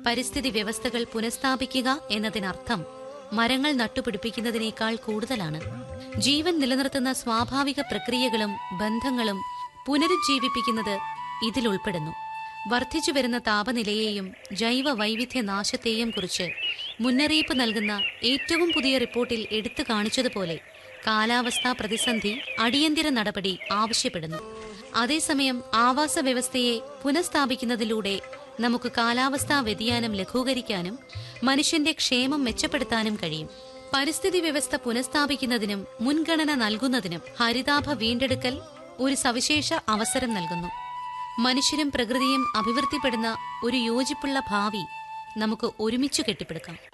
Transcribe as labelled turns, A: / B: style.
A: പരിസ്ഥിതി വ്യവസ്ഥകൾ പുനഃസ്ഥാപിക്കുക എന്നതിനർത്ഥം മരങ്ങൾ നട്ടുപിടിപ്പിക്കുന്നതിനേക്കാൾ കൂടുതലാണ് ജീവൻ നിലനിർത്തുന്ന സ്വാഭാവിക പ്രക്രിയകളും ബന്ധങ്ങളും പുനരുജ്ജീവിപ്പിക്കുന്നത് ഇതിലുൾപ്പെടുന്നു വർദ്ധിച്ചുവരുന്ന താപനിലയെയും ജൈവ വൈവിധ്യ നാശത്തെയും കുറിച്ച് മുന്നറിയിപ്പ് നൽകുന്ന ഏറ്റവും പുതിയ റിപ്പോർട്ടിൽ എടുത്തു കാണിച്ചതുപോലെ കാലാവസ്ഥാ പ്രതിസന്ധി അടിയന്തര നടപടി ആവശ്യപ്പെടുന്നു അതേസമയം ആവാസ വ്യവസ്ഥയെ പുനഃസ്ഥാപിക്കുന്നതിലൂടെ നമുക്ക് കാലാവസ്ഥാ വ്യതിയാനം ലഘൂകരിക്കാനും മനുഷ്യന്റെ ക്ഷേമം മെച്ചപ്പെടുത്താനും കഴിയും പരിസ്ഥിതി വ്യവസ്ഥ പുനഃസ്ഥാപിക്കുന്നതിനും മുൻഗണന നൽകുന്നതിനും ഹരിതാഭ വീണ്ടെടുക്കൽ ഒരു സവിശേഷ അവസരം നൽകുന്നു മനുഷ്യരും പ്രകൃതിയും അഭിവൃദ്ധിപ്പെടുന്ന ഒരു യോജിപ്പുള്ള ഭാവി നമുക്ക് ഒരുമിച്ചു കെട്ടിപ്പടുക്കാം